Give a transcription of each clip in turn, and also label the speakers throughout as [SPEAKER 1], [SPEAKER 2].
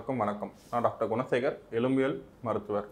[SPEAKER 1] அனைவருக்கும் வணக்கம் நான் டாக்டர் குணசேகர் எலும்பியல் மருத்துவர்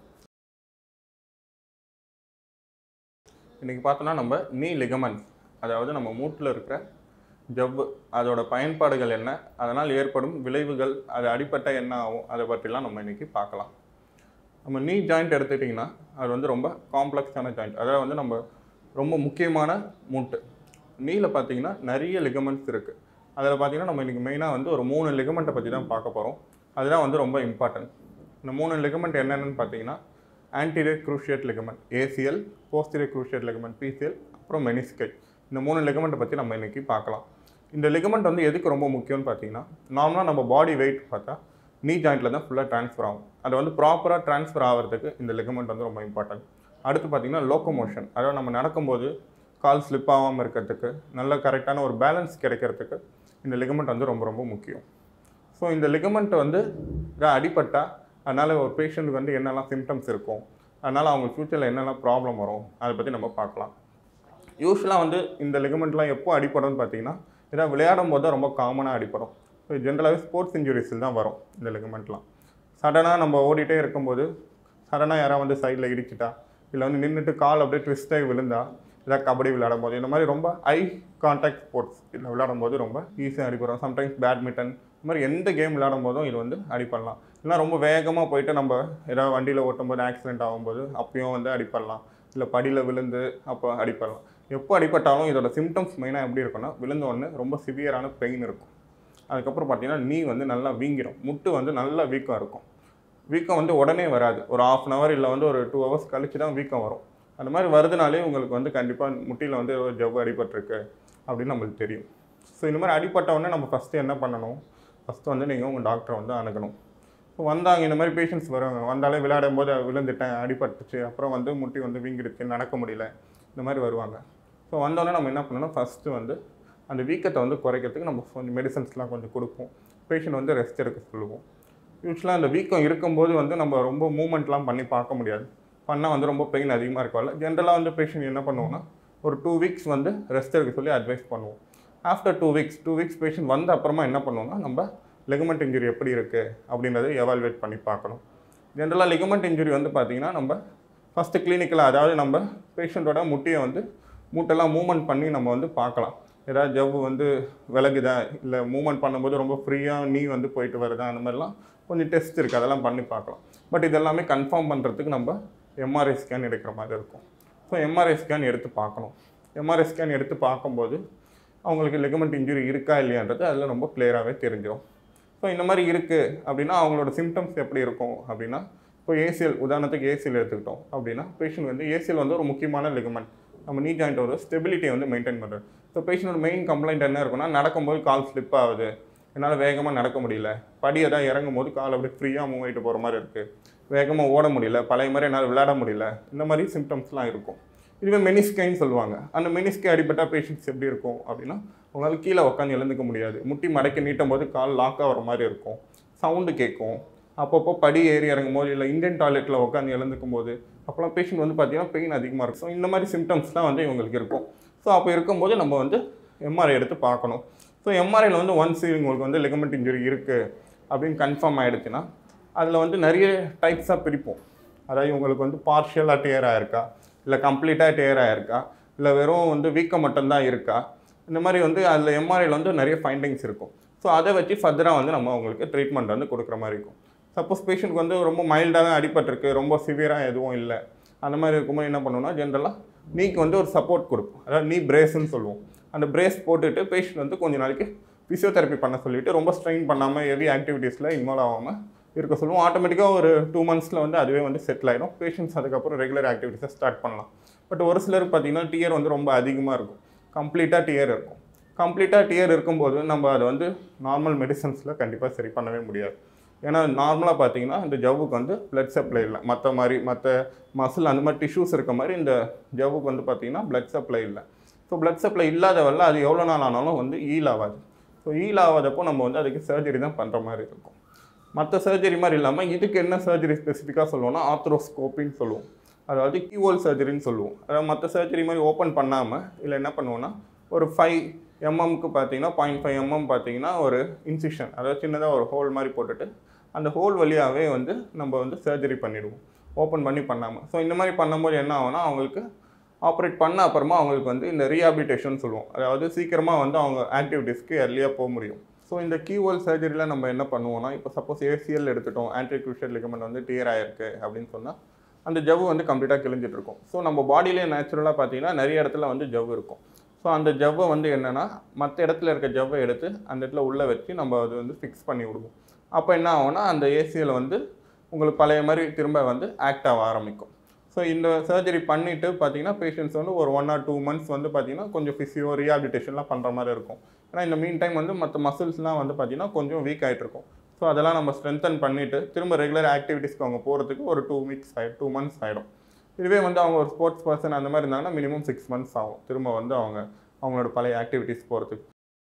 [SPEAKER 1] இன்றைக்கி பார்த்தோன்னா நம்ம நீ லிகமன்ஸ் அதாவது நம்ம மூட்டில் இருக்கிற ஜவ்வு அதோட பயன்பாடுகள் என்ன அதனால் ஏற்படும் விளைவுகள் அது அடிப்பட்ட என்ன ஆகும் அதை பற்றிலாம் நம்ம இன்றைக்கி பார்க்கலாம் நம்ம நீ ஜாயிண்ட் எடுத்துக்கிட்டிங்கன்னா அது வந்து ரொம்ப காம்ப்ளெக்ஸான ஜாயிண்ட் அதாவது வந்து நம்ம ரொம்ப முக்கியமான மூட்டு நீல பார்த்தீங்கன்னா நிறைய லிகமெண்ட்ஸ் இருக்குது அதில் பார்த்தீங்கன்னா நம்ம இன்றைக்கி மெயினாக வந்து ஒரு மூணு லிகமெண்ட்டை பற்றி தான் பார்க்க போகிறோம் அதுதான் வந்து ரொம்ப இம்பார்ட்டன்ட் இந்த மூணு லிகமெண்ட் என்னென்னு பார்த்தீங்கன்னா anterior cruciate ligament ACL posterior cruciate ligament PCL அப்புறம் மெனிஸ்கை இந்த மூணு லிகமெண்ட்டை பற்றி நம்ம இன்றைக்கி பார்க்கலாம் இந்த லிகமெண்ட் வந்து எதுக்கு ரொம்ப முக்கியம்னு பார்த்தீங்கன்னா நார்மலாக நம்ம பாடி வெயிட் பார்த்தா நீ ஜாயிண்ட்டில் தான் ஃபுல்லாக ட்ரான்ஸ்ஃபர் ஆகும் அதை வந்து ப்ராப்பராக ட்ரான்ஸ்ஃபர் ஆகிறதுக்கு இந்த லிகமெண்ட் வந்து ரொம்ப இம்பார்ட்டன்ட் அடுத்து பார்த்தீங்கன்னா லோக்கோமோஷன் அதாவது நம்ம நடக்கும்போது கால் ஸ்லிப் ஆகாமல் இருக்கிறதுக்கு நல்ல கரெக்டான ஒரு பேலன்ஸ் கிடைக்கிறதுக்கு இந்த லிகமெண்ட் வந்து ரொம்ப ரொம்ப முக்கியம் ஸோ இந்த லிகமெண்ட் வந்து இதாக அடிபட்டா அதனால் ஒரு பேஷண்ட்டுக்கு வந்து என்னெல்லாம் சிம்டம்ஸ் இருக்கும் அதனால் அவங்க ஃப்யூச்சரில் என்னெல்லாம் ப்ராப்ளம் வரும் அதை பற்றி நம்ம பார்க்கலாம் யூஸ்வலாக வந்து இந்த லிகமெண்ட்லாம் எப்போ அடிப்படும்னு பார்த்தீங்கன்னா இதான் விளையாடும் போது தான் ரொம்ப காமனாக அடிப்படும் ஸோ ஜென்ரலாகவே ஸ்போர்ட்ஸ் இன்ஜுரிஸில் தான் வரும் இந்த லிகமெண்ட்லாம் சடனாக நம்ம ஓடிட்டே இருக்கும்போது சடனாக யாராவது வந்து சைடில் இடிச்சிட்டா இல்லை வந்து நின்றுட்டு கால் அப்படியே ட்விஸ்ட் ஆகி விழுந்தா இல்லை கபடி விளையாடும் போது இந்த மாதிரி ரொம்ப ஐ கான்டாக்ட் ஸ்போர்ட்ஸ் இதில் விளையாடும் போது ரொம்ப ஈஸியாக அடிப்படும் சம்டைம்ஸ் பேட்மிண்டன் இந்த மாதிரி எந்த கேம் விளையாடும் போதும் இது வந்து அடிப்படலாம் இல்லைனா ரொம்ப வேகமாக போயிட்டு நம்ம ஏதாவது வண்டியில் ஓட்டும்போது ஆக்சிடென்ட் ஆகும்போது அப்பயும் வந்து அடிப்படலாம் இல்லை படியில் விழுந்து அப்போ அடிப்படலாம் எப்போ அடிப்பட்டாலும் இதோட சிம்டம்ஸ் மெயினாக எப்படி இருக்குன்னா விழுந்த உடனே ரொம்ப சிவியரான பெயின் இருக்கும் அதுக்கப்புறம் பார்த்தீங்கன்னா நீ வந்து நல்லா வீங்கிடும் முட்டு வந்து நல்லா வீக்கம் இருக்கும் வீக்கம் வந்து உடனே வராது ஒரு ஆஃப் அன் ஹவர் இல்லை வந்து ஒரு டூ ஹவர்ஸ் கழிச்சு தான் வீக்கம் வரும் அந்த மாதிரி வருதுனாலே உங்களுக்கு வந்து கண்டிப்பாக முட்டியில் வந்து ஒரு ஜவ்வு அடிபட்டிருக்கு அப்படின்னு நம்மளுக்கு தெரியும் ஸோ இந்த மாதிரி அடிபட்ட உடனே நம்ம ஃபஸ்ட்டு என்ன பண்ணணும் ஃபஸ்ட்டு வந்து நீங்கள் உங்கள் டாக்டரை வந்து அணுகணும் ஸோ வந்தாங்க இந்த மாதிரி பேஷண்ட்ஸ் வருவாங்க வந்தாலே விளையாடும் போது விழுந்துட்டேன் அடிபட்டுச்சு அப்புறம் வந்து முட்டி வந்து வீங்கிடுச்சு நடக்க முடியல இந்த மாதிரி வருவாங்க ஸோ வந்தோடனே நம்ம என்ன பண்ணணும் ஃபஸ்ட்டு வந்து அந்த வீக்கத்தை வந்து குறைக்கிறதுக்கு நம்ம கொஞ்சம் மெடிசன்ஸ்லாம் கொஞ்சம் கொடுப்போம் பேஷண்ட் வந்து ரெஸ்ட் எடுக்க சொல்லுவோம் யூஸ்வலாக அந்த வீக்கம் இருக்கும்போது வந்து நம்ம ரொம்ப மூமெண்ட்லாம் பண்ணி பார்க்க முடியாது பண்ணால் வந்து ரொம்ப பெயின் அதிகமாக இருக்கும்ல ஜென்ரலாக வந்து பேஷண்ட் என்ன பண்ணுவோம்னா ஒரு டூ வீக்ஸ் வந்து ரெஸ்ட் எடுக்க சொல்லி அட்வைஸ் பண்ணுவோம் after two weeks two weeks patient வந்த அப்புறமா என்ன பண்ணுவோம்னா நம்ம லெகமெண்ட் இன்ஜுரி எப்படி இருக்குது அப்படின்றத எவால்வேட் பண்ணி பார்க்கணும் ஜென்ரலாக லிகமெண்ட் இன்ஜுரி வந்து பார்த்திங்கன்னா நம்ம ஃபஸ்ட்டு கிளினிக்கில் அதாவது நம்ம பேஷண்ட்டோட முட்டியை வந்து மூட்டெல்லாம் மூவ்மெண்ட் பண்ணி நம்ம வந்து பார்க்கலாம் ஏதாவது ஜவ்வு வந்து விலகுதா இல்லை மூவ்மெண்ட் பண்ணும்போது ரொம்ப ஃப்ரீயாக நீ வந்து போயிட்டு வருதா அந்த மாதிரிலாம் கொஞ்சம் டெஸ்ட் இருக்குது அதெல்லாம் பண்ணி பார்க்கலாம் பட் இதெல்லாமே கன்ஃபார்ம் பண்ணுறதுக்கு நம்ம எம்ஆர்ஐ ஸ்கேன் எடுக்கிற மாதிரி இருக்கும் ஸோ எம்ஆர்ஐ ஸ்கேன் எடுத்து பார்க்கணும் எம்ஆர்ஐ ஸ்கேன் எடுத்து பார்க்கும்போது அவங்களுக்கு லெகமெண்ட் இன்ஜுரி இருக்கா இல்லையான்றது அதில் ரொம்ப கிளியராகவே தெரிஞ்சிடும் ஸோ இந்த மாதிரி இருக்குது அப்படின்னா அவங்களோட சிம்டம்ஸ் எப்படி இருக்கும் அப்படின்னா இப்போ ஏசிஎல் உதாரணத்துக்கு ஏசிஎல் எடுத்துக்கிட்டோம் அப்படின்னா பேஷண்ட் வந்து ஏசிஎல் வந்து ஒரு முக்கியமான லெகமெண்ட் நம்ம நீ ஜாயிண்ட்டோட ஸ்டெபிலிட்டியை வந்து மெயின்டைன் பண்ணுறது ஸோ பேஷண்டோட மெயின் கம்ப்ளைண்ட் என்ன இருக்குன்னா நடக்கும்போது கால் ஸ்லிப் ஆகுது என்னால் வேகமாக நடக்க முடியல படி எதாவது இறங்கும் போது கால் அப்படியே ஃப்ரீயாக மூவ் ஆகிட்டு போகிற மாதிரி இருக்குது வேகமாக ஓட முடியல பழைய மாதிரி என்னால் விளையாட முடியல இந்த மாதிரி சிம்டம்ஸ்லாம் இருக்கும் இதுவே மெனிஸ்கைன்னு சொல்லுவாங்க அந்த மெனிஸ்கை அடிப்பட்ட பேஷண்ட்ஸ் எப்படி இருக்கும் அப்படின்னா உங்களால் கீழே உட்காந்து எழுந்துக்க முடியாது முட்டி மடக்கி நீட்டும் போது கால் லாக் ஆகிற மாதிரி இருக்கும் சவுண்டு கேட்கும் அப்பப்போ படி ஏறி இறங்கும் போது இல்லை இந்தியன் டாய்லெட்டில் உட்காந்து எழுந்துக்கும் போது அப்போலாம் பேஷண்ட் வந்து பார்த்தீங்கன்னா பெயின் அதிகமாக இருக்கும் ஸோ இந்த மாதிரி சிம்டம்ஸ்லாம் வந்து இவங்களுக்கு இருக்கும் ஸோ அப்போ இருக்கும்போது நம்ம வந்து எம்ஆர்ஐ எடுத்து பார்க்கணும் ஸோ எம்ஆர்ஐயில் வந்து ஒன்ஸ் இவங்களுக்கு வந்து லெகமெண்ட் இன்ஜுரி இருக்குது அப்படின்னு கன்ஃபார்ம் ஆகிடுச்சுன்னா அதில் வந்து நிறைய டைப்ஸாக பிரிப்போம் அதாவது இவங்களுக்கு வந்து பார்ஷியலாக டேர் ஆயிருக்கா இல்லை கம்ப்ளீட்டாக டேர் ஆயிருக்கா இல்லை வெறும் வந்து வீக்கம் மட்டும்தான் இருக்கா இந்த மாதிரி வந்து அதில் எம்ஆர்ஐயில் வந்து நிறைய ஃபைண்டிங்ஸ் இருக்கும் ஸோ அதை வச்சு ஃபர்தராக வந்து நம்ம அவங்களுக்கு ட்ரீட்மெண்ட் வந்து கொடுக்குற மாதிரி இருக்கும் சப்போஸ் பேஷண்ட்க்கு வந்து ரொம்ப மைல்டாக அடிபட்டிருக்கு ரொம்ப சிவியராக எதுவும் இல்லை அந்த மாதிரி இருக்கும்போது என்ன பண்ணுவோம்னா ஜென்ரலாக நீக்கு வந்து ஒரு சப்போர்ட் கொடுப்போம் அதாவது நீ பிரேஸ்ன்னு சொல்லுவோம் அந்த பிரேஸ் போட்டுட்டு பேஷண்ட் வந்து கொஞ்ச நாளைக்கு ஃபிசியோதெரப்பி பண்ண சொல்லிவிட்டு ரொம்ப ஸ்ட்ரெயின் பண்ணாமல் ஹெவி ஆக்டிவிட்டீஸில் இன்வால்வ் ஆகாமல் இருக்க சொல்லுவோம் ஆட்டோமேட்டிக்காக ஒரு டூ மந்த்ஸில் வந்து அதுவே வந்து செட்டில் ஆகிடும் பேஷண்ட்ஸ் அதுக்கப்புறம் ரெகுலர் ஆக்டிவிட்டீஸை ஸ்டார்ட் பண்ணலாம் பட் ஒரு சிலருக்கு பார்த்தீங்கன்னா டியர் வந்து ரொம்ப அதிகமாக இருக்கும் கம்ப்ளீட்டாக டியர் இருக்கும் கம்ப்ளீட்டாக டியர் இருக்கும்போது நம்ம அதை வந்து நார்மல் மெடிசன்ஸில் கண்டிப்பாக சரி பண்ணவே முடியாது ஏன்னா நார்மலாக பார்த்தீங்கன்னா இந்த ஜவ்வுக்கு வந்து பிளட் சப்ளை இல்லை மற்ற மாதிரி மற்ற மசில் அந்த மாதிரி டிஷ்யூஸ் இருக்க மாதிரி இந்த ஜவ்வுக்கு வந்து பார்த்தீங்கன்னா பிளட் சப்ளை இல்லை ஸோ பிளட் சப்ளை இல்லாதவரில் அது எவ்வளோ நாள் ஆனாலும் வந்து ஈல் ஆகாது ஸோ ஈல் ஆகாதப்போ நம்ம வந்து அதுக்கு சர்ஜரி தான் பண்ணுற மாதிரி இருக்கும் மற்ற சர்ஜரி மாதிரி இல்லாமல் இதுக்கு என்ன சர்ஜரி ஸ்பெசிஃபிக்காக சொல்லுவோம்னா ஆத்ரோஸ்கோப்பின்னு சொல்லுவோம் அதாவது கீவோல் சர்ஜரின்னு சொல்லுவோம் அதாவது மற்ற சர்ஜரி மாதிரி ஓப்பன் பண்ணாமல் இல்லை என்ன பண்ணுவோம்னா ஒரு ஃபைவ் எம்எம்க்கு பார்த்தீங்கன்னா பாயிண்ட் ஃபைவ் எம்எம் பார்த்தீங்கன்னா ஒரு இன்சிஷன் அதாவது சின்னதாக ஒரு ஹோல் மாதிரி போட்டுட்டு அந்த ஹோல் வழியாகவே வந்து நம்ம வந்து சர்ஜரி பண்ணிடுவோம் ஓப்பன் பண்ணி பண்ணாமல் ஸோ இந்த மாதிரி பண்ணும்போது என்ன ஆகும்னா அவங்களுக்கு ஆப்ரேட் பண்ண அப்புறமா அவங்களுக்கு வந்து இந்த ரீஹாபிலிட்டேஷன் சொல்லுவோம் அதாவது சீக்கிரமாக வந்து அவங்க ஆக்டிவிட்டீஸ்க்கு எர்லியாக போக முடியும் ஸோ இந்த கீவோல் சர்ஜரியில் நம்ம என்ன பண்ணுவோம்னா இப்போ சப்போஸ் ஏசிஎல் எடுத்துட்டோம் ஆன்டி க்ரூஷியல் லிகமெண்ட் வந்து டியர் ஆயிருக்கு அப்படின்னு சொன்னால் அந்த ஜவ்வு வந்து கம்ப்ளீட்டாக கிழிஞ்சிட்டு இருக்கும் ஸோ நம்ம பாடியிலே நேச்சுரலாக பார்த்தீங்கன்னா நிறைய இடத்துல வந்து ஜவ்வு இருக்கும் ஸோ அந்த ஜவ்வை வந்து என்னென்னா மற்ற இடத்துல இருக்க ஜவ்வை எடுத்து அந்த இடத்துல உள்ளே வச்சு நம்ம அது வந்து ஃபிக்ஸ் பண்ணி விடுவோம் அப்போ என்ன ஆகும்னா அந்த ஏசியில் வந்து உங்களுக்கு பழைய மாதிரி திரும்ப வந்து ஆக்ட் ஆக ஆரம்பிக்கும் ஸோ இந்த சர்ஜரி பண்ணிவிட்டு பார்த்தீங்கன்னா பேஷண்ட்ஸ் வந்து ஒரு ஒன் ஆர் டூ மந்த்ஸ் வந்து பார்த்தீங்கன்னா கொஞ்சம் ஃபிசியோ ரீஹாபிலிட்டேஷன்லாம் பண்ணுற மாதிரி இருக்கும் ஏன்னா இந்த மீன் டைம் வந்து மற்ற மசில்ஸ்லாம் வந்து பார்த்தீங்கன்னா கொஞ்சம் வீக் ஆகிட்டு இருக்கும் ஸோ அதெல்லாம் நம்ம ஸ்ட்ரென்தன் பண்ணிவிட்டு திரும்ப ரெகுலர் ஆக்டிவிட்டீஸ்க்கு அவங்க போகிறதுக்கு ஒரு டூ வீக்ஸ் ஆகிடும் டூ மந்த்ஸ் ஆகிடும் இதுவே வந்து அவங்க ஒரு ஸ்போர்ட்ஸ் பர்சன் அந்த மாதிரி இருந்தாங்கன்னா மினிமம் சிக்ஸ் மந்த்ஸ் ஆகும் திரும்ப வந்து அவங்க அவங்களோட பழைய ஆக்டிவிட்டீஸ் போகிறதுக்கு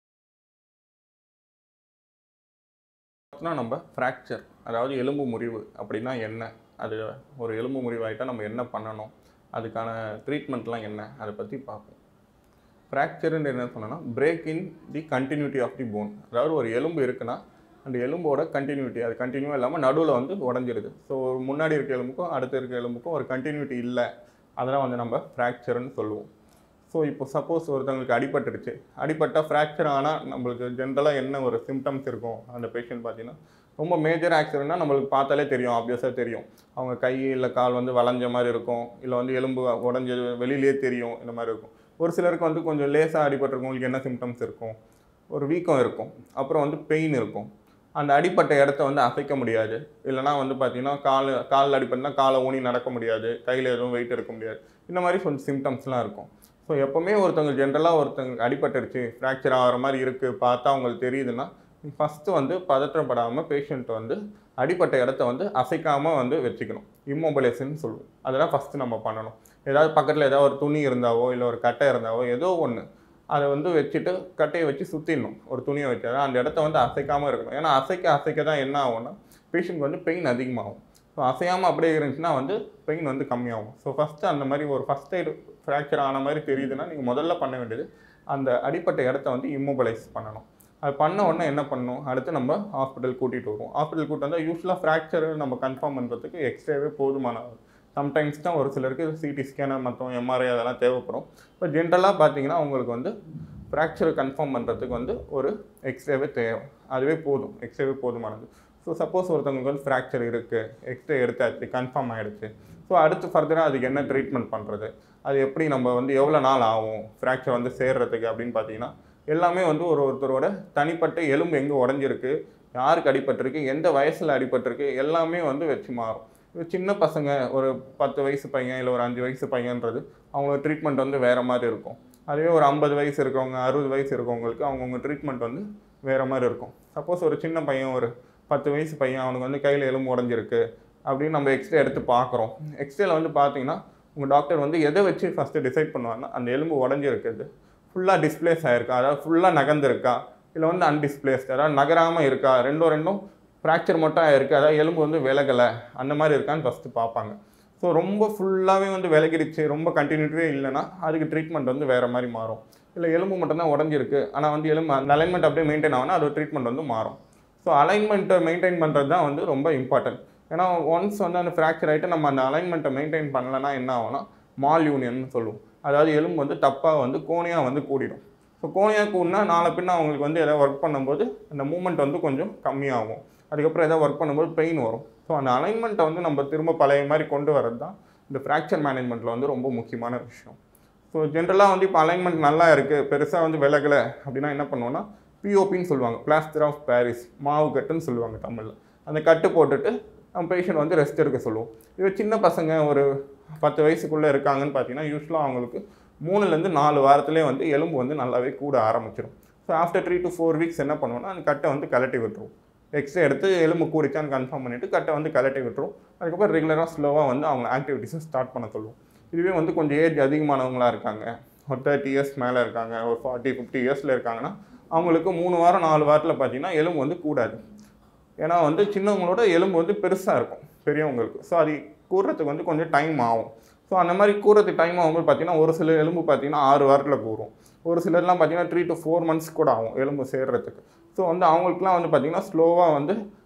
[SPEAKER 1] பார்த்தோன்னா நம்ம ஃப்ராக்சர் அதாவது எலும்பு முறிவு அப்படின்னா என்ன அது ஒரு எலும்பு முறிவாயிட்டா நம்ம என்ன பண்ணணும் அதுக்கான ட்ரீட்மெண்ட்லாம் என்ன அதை பற்றி பார்ப்போம் ஃப்ராக்சர்னு என்ன சொன்னோன்னா break in the continuity of the bone அதாவது ஒரு எலும்பு இருக்குன்னா அந்த எலும்போட கண்டினியூட்டி அது கண்டினியூவாக இல்லாமல் நடுவில் வந்து உடஞ்சிருது ஸோ முன்னாடி இருக்க எலும்புக்கும் அடுத்த இருக்க எலும்புக்கும் ஒரு கண்டினியூட்டி இல்லை அதெல்லாம் வந்து நம்ம ஃப்ராக்சர்னு சொல்லுவோம் ஸோ இப்போ சப்போஸ் ஒருத்தவங்களுக்கு அடிபட்டுருச்சு அடிபட்டால் ஃப்ராக்சர் ஆனால் நம்மளுக்கு ஜென்ரலாக என்ன ஒரு சிம்டம்ஸ் இருக்கும் அந்த பேஷண்ட் பார்த்தீங்கன்னா ரொம்ப மேஜர் ஆக்சிடென்ட்னா நம்மளுக்கு பார்த்தாலே தெரியும் ஆப்வியஸாக தெரியும் அவங்க கை இல்லை கால் வந்து வளைஞ்ச மாதிரி இருக்கும் இல்லை வந்து எலும்பு உடஞ்சது வெளியிலே தெரியும் இந்த மாதிரி இருக்கும் ஒரு சிலருக்கு வந்து கொஞ்சம் லேசாக அடிபட்டிருக்கும் என்ன சிம்டம்ஸ் இருக்கும் ஒரு வீக்கம் இருக்கும் அப்புறம் வந்து பெயின் இருக்கும் அந்த அடிப்பட்ட இடத்த வந்து அசைக்க முடியாது இல்லைனா வந்து பார்த்தீங்கன்னா கால் காலில் அடிப்பட்டுனா காலை ஊனி நடக்க முடியாது கையில் எதுவும் வெயிட் எடுக்க முடியாது இந்த மாதிரி கொஞ்சம் சிம்டம்ஸ்லாம் இருக்கும் ஸோ எப்போவுமே ஒருத்தவங்க ஜென்ரலாக ஒருத்தவங்க அடிபட்டுருச்சு ஃப்ராக்சர் ஆகிற மாதிரி இருக்குது பார்த்தா அவங்களுக்கு தெரியுதுன்னா ஃபஸ்ட்டு வந்து பதற்றப்படாமல் பேஷண்ட் வந்து அடிப்பட்ட இடத்த வந்து அசைக்காமல் வந்து வச்சுக்கணும் இம்மொபைலேஷன் சொல்லுவோம் அதெல்லாம் ஃபஸ்ட்டு நம்ம பண்ணணும் ஏதாவது பக்கத்தில் ஏதாவது ஒரு துணி இருந்தாவோ இல்லை ஒரு கட்டை இருந்தாவோ ஏதோ ஒன்று அதை வந்து வச்சுட்டு கட்டையை வச்சு சுற்றிடணும் ஒரு துணியை வச்சு அதான் அந்த இடத்த வந்து அசைக்காமல் இருக்கணும் ஏன்னா அசைக்க அசைக்க தான் என்ன ஆகும்னா பேஷண்ட்க்கு வந்து பெயின் அதிகமாகும் ஸோ அசையாமல் அப்படியே இருந்துச்சுன்னா வந்து பெயின் வந்து கம்மியாகும் ஸோ ஃபஸ்ட்டு அந்த மாதிரி ஒரு ஃபஸ்ட் எய்டு ஃப்ராக்சர் ஆன மாதிரி தெரியுதுன்னா நீங்கள் முதல்ல பண்ண வேண்டியது அந்த அடிப்பட்ட இடத்த வந்து இம்மொபைலைஸ் பண்ணணும் அது பண்ண உடனே என்ன பண்ணணும் அடுத்து நம்ம ஹாஸ்பிட்டல் கூட்டிகிட்டு வருவோம் ஹாஸ்பிட்டல் கூட்டு வந்தால் யூஸ்வலாக ஃப்ராக்சர் நம்ம கன்ஃபார்ம் பண்ணுறதுக்கு எக்ஸ்ரேவே போதுமானது சம்டைம்ஸ் தான் ஒரு சிலருக்கு சிடி ஸ்கேனர் மற்றும் எம்ஆர்ஐ அதெல்லாம் தேவைப்படும் இப்போ ஜென்ரலாக பார்த்தீங்கன்னா உங்களுக்கு வந்து ஃப்ராக்சரை கன்ஃபார்ம் பண்ணுறதுக்கு வந்து ஒரு எக்ஸ்ரேவே தேவை அதுவே போதும் எக்ஸ்ரேவே போதுமானது ஸோ சப்போஸ் ஒருத்தவங்களுக்கு வந்து ஃப்ராக்சர் இருக்குது எக்ஸ்ரே எடுத்தாச்சு கன்ஃபார்ம் ஆகிடுச்சு ஸோ அடுத்து ஃபர்தராக அதுக்கு என்ன ட்ரீட்மெண்ட் பண்ணுறது அது எப்படி நம்ம வந்து எவ்வளோ நாள் ஆகும் ஃப்ராக்சர் வந்து சேர்றதுக்கு அப்படின்னு பார்த்தீங்கன்னா எல்லாமே வந்து ஒரு ஒருத்தரோட தனிப்பட்ட எலும்பு எங்கே உடஞ்சிருக்கு யாருக்கு அடிபட்டிருக்கு எந்த வயசில் அடிபட்டிருக்கு எல்லாமே வந்து வச்சு மாறும் இது சின்ன பசங்க ஒரு பத்து வயசு பையன் இல்லை ஒரு அஞ்சு வயசு பையன்றது அவங்களோட ட்ரீட்மெண்ட் வந்து வேறு மாதிரி இருக்கும் அதுவே ஒரு ஐம்பது வயசு இருக்கவங்க அறுபது வயசு இருக்கவங்களுக்கு அவங்கவுங்க ட்ரீட்மெண்ட் வந்து வேறு மாதிரி இருக்கும் சப்போஸ் ஒரு சின்ன பையன் ஒரு பத்து வயசு பையன் அவனுக்கு வந்து கையில் எலும்பு உடஞ்சிருக்கு அப்படின்னு நம்ம எக்ஸ்ரே எடுத்து பார்க்குறோம் எக்ஸ்ரேல வந்து பார்த்தீங்கன்னா உங்கள் டாக்டர் வந்து எதை வச்சு ஃபஸ்ட்டு டிசைட் பண்ணுவாங்கன்னா அந்த எலும்பு உடஞ்சிருக்குது ஃபுல்லாக டிஸ்பிளேஸ் ஆகிருக்கா அதாவது ஃபுல்லாக நகர்ந்துருக்கா இல்லை வந்து அன்டிஸ்பிளேஸ்ட் அதாவது நகராமல் இருக்கா ரெண்டும் ரெண்டும் ஃப்ராக்சர் மட்டும் ஆயிருக்கு அதாவது எலும்பு வந்து விலகலை அந்த மாதிரி இருக்கான்னு ஃபஸ்ட்டு பார்ப்பாங்க ஸோ ரொம்ப ஃபுல்லாகவே வந்து விலகிடுச்சு ரொம்ப கண்டினியூட்டிவே இல்லைன்னா அதுக்கு ட்ரீட்மெண்ட் வந்து வேறு மாதிரி மாறும் இல்லை எலும்பு மட்டும்தான் உடஞ்சிருக்கு ஆனால் வந்து எலும்பு அந்த அலைன்மெண்ட் அப்படியே மெயின்டைன் ஆகுனா அது ட்ரீட்மெண்ட் வந்து மாறும் ஸோ அலைன்மெண்ட்டை மெயின்டைன் பண்ணுறது தான் வந்து ரொம்ப இம்பார்ட்டன்ட் ஏன்னா ஒன்ஸ் வந்து அந்த ஃப்ராக்சர் ஆகிட்டு நம்ம அந்த அலைன்மெண்ட்டை மெயின்டைன் பண்ணலன்னா என்ன ஆகும்னா மால் யூனியன் சொல்லுவோம் அதாவது எலும்பு வந்து தப்பாக வந்து கோணியாக வந்து கூடிடும் ஸோ கோணியாக கூடினா நாளை பின்ன அவங்களுக்கு வந்து எதாவது ஒர்க் பண்ணும்போது அந்த மூமெண்ட் வந்து கொஞ்சம் கம்மியாகும் அதுக்கப்புறம் எதாவது ஒர்க் பண்ணும்போது பெயின் வரும் ஸோ அந்த அலைன்மெண்ட்டை வந்து நம்ம திரும்ப பழைய மாதிரி கொண்டு வரது தான் இந்த ஃப்ராக்சர் மேனேஜ்மெண்ட்டில் வந்து ரொம்ப முக்கியமான விஷயம் ஸோ ஜென்ரலாக வந்து இப்போ அலைன்மெண்ட் நல்லா இருக்குது பெருசாக வந்து விலகலை அப்படின்னா என்ன பண்ணுவோம்னா பிஓபின்னு சொல்லுவாங்க பிளாஸ்டர் ஆஃப் பாரிஸ் மாவு கட்டுன்னு சொல்லுவாங்க தமிழில் அந்த கட்டு போட்டுட்டு நம்ம பேஷண்ட் வந்து ரெஸ்ட் எடுக்க சொல்லுவோம் இது சின்ன பசங்க ஒரு பத்து வயசுக்குள்ளே இருக்காங்கன்னு பார்த்தீங்கன்னா யூஸ்வலாக அவங்களுக்கு மூணுலேருந்து நாலு வாரத்திலே வந்து எலும்பு வந்து நல்லாவே கூட ஆரம்பிச்சிடும் so after three to four weeks என்ன பண்ணுவோம்னா அந்த கட்டை வந்து கலட்டி விட்டுரும் எக்ஸ்ரே எடுத்து எலும்பு கூடிச்சான்னு கன்ஃபார்ம் பண்ணிவிட்டு கட்டை வந்து கலட்டி விட்டுரும் அதுக்கப்புறம் ரெகுலராக ஸ்லோவாக வந்து அவங்க ஆக்டிவிட்டீஸை ஸ்டார்ட் பண்ண சொல்லுவோம் இதுவே வந்து கொஞ்சம் ஏஜ் அதிகமானவங்களாக இருக்காங்க ஒரு தேர்ட்டி இயர்ஸ் மேலே இருக்காங்க ஒரு ஃபார்ட்டி ஃபிஃப்டி இயர்ஸில் இருக்காங்கன்னா அவங்களுக்கு மூணு வாரம் நாலு வாரத்தில் பார்த்தீங்கன்னா எலும்பு வந்து கூடாது ஏன்னா வந்து சின்னவங்களோட எலும்பு வந்து பெருசாக இருக்கும் பெரியவங்களுக்கு ஸோ அது கூடுறதுக்கு வந்து கொஞ்சம் டைம் ஆகும் ஸோ அந்த மாதிரி கூறதுக்கு டைம் ஆகும்போது பார்த்தீங்கன்னா ஒரு சில எலும்பு பார்த்தீங்கன்னா ஆறு வாரத்தில் கூறும் ஒரு சிலர்லாம் பார்த்தீங்கன்னா த்ரீ டு ஃபோர் மந்த்ஸ் கூட ஆகும் எலும்பு சேர்றதுக்கு ஸோ வந்து அவங்களுக்குலாம் வந்து பார்த்தீங்கன்னா ஸ்லோவாக வந்து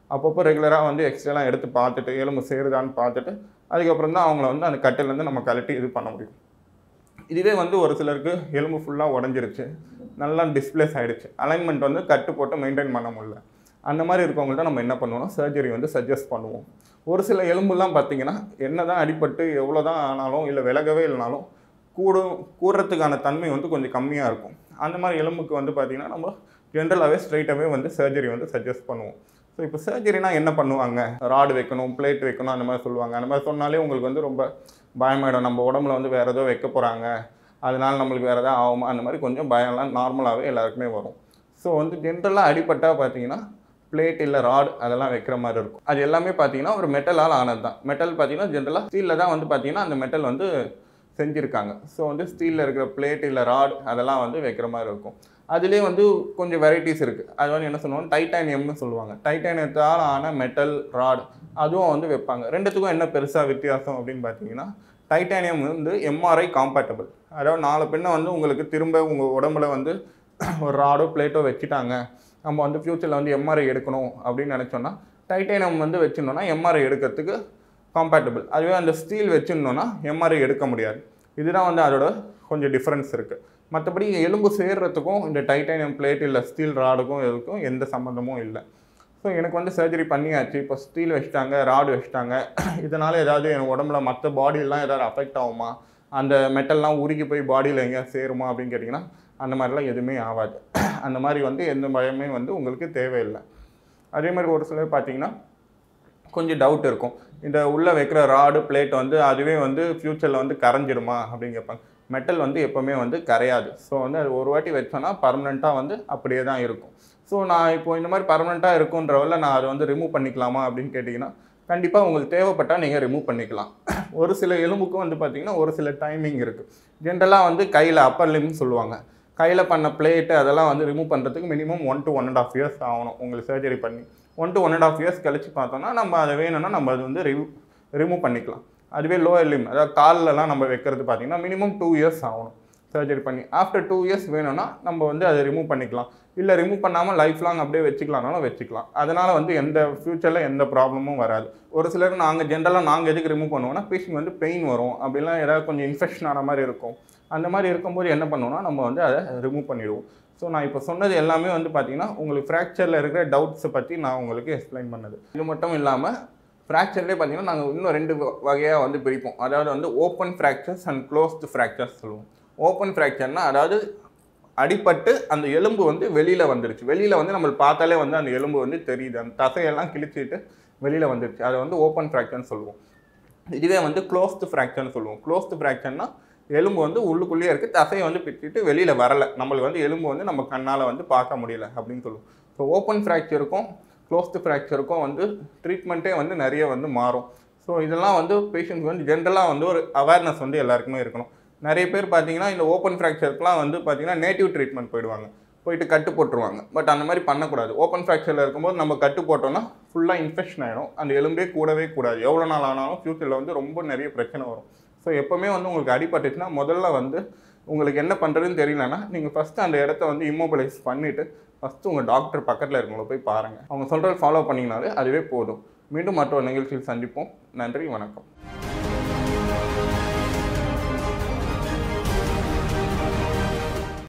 [SPEAKER 1] அப்பப்போ ரெகுலராக வந்து எக்ஸ்ரேலாம் எடுத்து பார்த்துட்டு எலும்பு சேருதான்னு பார்த்துட்டு அதுக்கப்புறம் தான் அவங்கள வந்து அந்த கட்டிலேருந்து நம்ம கழட்டி இது பண்ண முடியும் இதுவே வந்து ஒரு சிலருக்கு எலும்பு ஃபுல்லாக உடஞ்சிருச்சு நல்லா டிஸ்பிளேஸ் ஆகிடுச்சு அலைன்மெண்ட் வந்து கட்டு போட்டு மெயின்டைன் பண்ண முடியல அந்த மாதிரி இருக்கவங்கள்ட்ட நம்ம என்ன பண்ணுவோம்னா சர்ஜரி வந்து சஜஸ்ட் பண்ணுவோம் ஒரு சில எலும்புலாம் பார்த்தீங்கன்னா என்ன தான் அடிபட்டு எவ்வளோ தான் ஆனாலும் இல்லை விலகவே இல்லைனாலும் கூடும் கூடுறதுக்கான தன்மை வந்து கொஞ்சம் கம்மியாக இருக்கும் அந்த மாதிரி எலும்புக்கு வந்து பார்த்திங்கன்னா நம்ம ஜென்ரலாகவே ஸ்ட்ரைட்டாகவே வந்து சர்ஜரி வந்து சஜஸ்ட் பண்ணுவோம் ஸோ இப்போ சர்ஜரினா என்ன பண்ணுவாங்க ராடு வைக்கணும் பிளேட் வைக்கணும் அந்த மாதிரி சொல்லுவாங்க அந்த மாதிரி சொன்னாலே உங்களுக்கு வந்து ரொம்ப பயமாயிடும் நம்ம உடம்புல வந்து வேறு ஏதோ வைக்க போகிறாங்க அதனால நம்மளுக்கு வேறு எதாவது ஆகுமா அந்த மாதிரி கொஞ்சம் பயம்லாம் நார்மலாகவே எல்லாருக்குமே வரும் ஸோ வந்து ஜென்ரலாக அடிபட்டால் பார்த்தீங்கன்னா பிளேட் இல்லை ராட் அதெல்லாம் வைக்கிற மாதிரி இருக்கும் அது எல்லாமே பார்த்தீங்கன்னா ஒரு மெட்டலால் ஆனது தான் மெட்டல் பார்த்தீங்கன்னா ஜென்ரலாக ஸ்டீலில் தான் வந்து பார்த்தீங்கன்னா அந்த மெட்டல் வந்து செஞ்சுருக்காங்க ஸோ வந்து ஸ்டீலில் இருக்கிற பிளேட் இல்லை ராட் அதெல்லாம் வந்து வைக்கிற மாதிரி இருக்கும் அதுலேயே வந்து கொஞ்சம் வெரைட்டிஸ் இருக்குது அது வந்து என்ன சொல்லுவாங்க டைட்டானியம்னு சொல்லுவாங்க டைட்டானியத்தால் ஆன மெட்டல் ராட் அதுவும் வந்து வைப்பாங்க ரெண்டுத்துக்கும் என்ன பெருசாக வித்தியாசம் அப்படின்னு பார்த்தீங்கன்னா டைட்டானியம் வந்து எம்ஆர்ஐ காம்பேட்டபிள் அதாவது நாலு பெண்ணை வந்து உங்களுக்கு திரும்ப உங்கள் உடம்புல வந்து ஒரு ராடோ பிளேட்டோ வச்சுட்டாங்க நம்ம வந்து ஃப்யூச்சரில் வந்து எம்ஆர்ஐ எடுக்கணும் அப்படின்னு நினச்சோன்னா டைட்டானியம் வந்து வச்சுருந்தோன்னா எம்ஆர்ஐ எடுக்கிறதுக்கு காம்பேட்டபிள் அதுவே அந்த ஸ்டீல் வச்சுருந்தோன்னா எம்ஆர்ஐ எடுக்க முடியாது இதுதான் வந்து அதோட கொஞ்சம் டிஃப்ரென்ஸ் இருக்குது மற்றபடி எலும்பு சேர்றதுக்கும் இந்த டைட்டானியம் பிளேட் இல்லை ஸ்டீல் ராடுக்கும் இதுக்கும் எந்த சம்மந்தமும் இல்லை ஸோ எனக்கு வந்து சர்ஜரி பண்ணியாச்சு இப்போ ஸ்டீல் வச்சுட்டாங்க ராடு வச்சுட்டாங்க இதனால் ஏதாவது என் உடம்புல மற்ற பாடியெல்லாம் ஏதாவது அஃபெக்ட் ஆகுமா அந்த மெட்டல்லாம் உருகி போய் பாடியில் எங்கேயா சேருமா அப்படின்னு கேட்டிங்கன்னா அந்த மாதிரிலாம் எதுவுமே ஆகாது அந்த மாதிரி வந்து எந்த பயமே வந்து உங்களுக்கு தேவையில்லை அதே மாதிரி ஒரு சிலர் பார்த்தீங்கன்னா கொஞ்சம் டவுட் இருக்கும் இந்த உள்ளே வைக்கிற ராடு பிளேட் வந்து அதுவே வந்து ஃப்யூச்சரில் வந்து கரைஞ்சிடுமா அப்படின்னு கேட்பாங்க மெட்டல் வந்து எப்போவுமே வந்து கரையாது ஸோ வந்து அது ஒரு வாட்டி வச்சோன்னா பர்மனெண்ட்டாக வந்து அப்படியே தான் இருக்கும் ஸோ நான் இப்போ இந்த மாதிரி பர்மனெண்ட்டாக இருக்குன்றவள்ள நான் அதை வந்து ரிமூவ் பண்ணிக்கலாமா அப்படின்னு கேட்டிங்கன்னா கண்டிப்பாக உங்களுக்கு தேவைப்பட்டால் நீங்கள் ரிமூவ் பண்ணிக்கலாம் ஒரு சில எலும்புக்கும் வந்து பார்த்திங்கன்னா ஒரு சில டைமிங் இருக்குது ஜென்ரலாக வந்து கையில் அப்பர் லிம்னு சொல்லுவாங்க கையில் பண்ண பிளேட்டு அதெல்லாம் வந்து ரிமூவ் பண்ணுறதுக்கு minimum one to one and half years ஆகணும் உங்களுக்கு சர்ஜரி பண்ணி one to one and half years கழிச்சு பார்த்தோம்னா நம்ம அதை வேணும்னா நம்ம அது வந்து ரிமூவ் ரிமூவ் பண்ணிக்கலாம் அதுவே லோயர் லிம் அதாவது கால்லலாம் நம்ம வைக்கிறது பார்த்தீங்கன்னா மினிமம் டூ இயர்ஸ் ஆகணும் சர்ஜரி பண்ணி ஆஃப்டர் டூ இயர்ஸ் வேணும்னா நம்ம வந்து அதை ரிமூவ் பண்ணிக்கலாம் இல்லை ரிமூவ் பண்ணாமல் லைஃப் லாங் அப்படியே வச்சுக்கலாம்னாலும் வச்சுக்கலாம் அதனால் வந்து எந்த ஃப்யூச்சரில் எந்த ப்ராப்ளமும் வராது ஒரு சிலர் நாங்கள் ஜென்ரலாக நாங்கள் எதுக்கு ரிமூவ் பண்ணுவோம்னா பேஷண்ட் வந்து பெயின் வரும் அப்படிலாம் ஏதாவது கொஞ்சம் இன்ஃபெக்ஷன் ஆன மாதிரி இருக்கும் அந்த மாதிரி இருக்கும்போது என்ன பண்ணுவோம்னா நம்ம வந்து அதை ரிமூவ் பண்ணிடுவோம் ஸோ நான் இப்போ சொன்னது எல்லாமே வந்து பார்த்தீங்கன்னா உங்களுக்கு ஃப்ராக்சரில் இருக்கிற டவுட்ஸை பற்றி நான் உங்களுக்கு எக்ஸ்பிளைன் பண்ணது இது மட்டும் இல்லாமல் ஃப்ராக்சர்லேயே பார்த்தீங்கன்னா நாங்கள் இன்னும் ரெண்டு வகையாக வந்து பிரிப்போம் அதாவது வந்து open fractures and closed fractures சொல்லுவோம் ஓப்பன் ஃப்ராக்சர்னா அதாவது அடிபட்டு அந்த எலும்பு வந்து வெளியில் வந்துருச்சு வெளியில் வந்து நம்மளுக்கு பார்த்தாலே வந்து அந்த எலும்பு வந்து தெரியுது அந்த தசையெல்லாம் கிழிச்சிட்டு வெளியில் வந்துருச்சு அதை வந்து ஓப்பன் ஃப்ராக்சர்னு சொல்லுவோம் இதுவே வந்து க்ளோஸ்டு ஃப்ராக்சர்னு சொல்லுவோம் க்ளோஸ்டு ஃப்ராக்சர்னா எலும்பு வந்து உள்ளுக்குள்ளேயே இருக்குது தசையை வந்து பிச்சுட்டு வெளியில் வரலை நம்மளுக்கு வந்து எலும்பு வந்து நம்ம கண்ணால் வந்து பார்க்க முடியல அப்படின்னு சொல்லுவோம் ஸோ ஓப்பன் ஃப்ராக்சருக்கும் க்ளோஸ்டு ஃப்ராக்சருக்கும் வந்து ட்ரீட்மெண்ட்டே வந்து நிறைய வந்து மாறும் ஸோ இதெல்லாம் வந்து பேஷண்ட்க்கு வந்து ஜென்ரலாக வந்து ஒரு அவேர்னஸ் வந்து எல்லாருக்குமே இருக்கணும் நிறைய பேர் பார்த்தீங்கன்னா இந்த ஓப்பன் ஃப்ராக்சருக்குலாம் வந்து பார்த்தீங்கன்னா நேட்டிவ் ட்ரீட்மெண்ட் போயிடுவாங்க போயிட்டு கட்டு போட்டுருவாங்க பட் அந்த மாதிரி பண்ணக்கூடாது ஓப்பன் ஃப்ராக்சரில் இருக்கும்போது நம்ம கட்டு போட்டோம்னா ஃபுல்லாக இன்ஃபெக்ஷன் ஆகிடும் அந்த எலும்பே கூடவே கூடாது எவ்வளோ நாள் ஆனாலும் ஃப்யூச்சரில் வந்து ரொம்ப நிறைய பிரச்சனை வரும் ஸோ எப்போவுமே வந்து உங்களுக்கு அடிபட்டுச்சுன்னா முதல்ல வந்து உங்களுக்கு என்ன பண்ணுறதுன்னு தெரியலனா நீங்கள் ஃபஸ்ட்டு அந்த இடத்த வந்து இம்மோபிளைஸ் பண்ணிவிட்டு ஃபஸ்ட்டு உங்கள் டாக்டர் பக்கத்தில் இருக்கவங்கள போய் பாருங்கள் அவங்க சொல்கிறத ஃபாலோ பண்ணிங்கனாலே அதுவே போதும் மீண்டும் மற்றொரு நிகழ்ச்சியில் சந்திப்போம் நன்றி வணக்கம்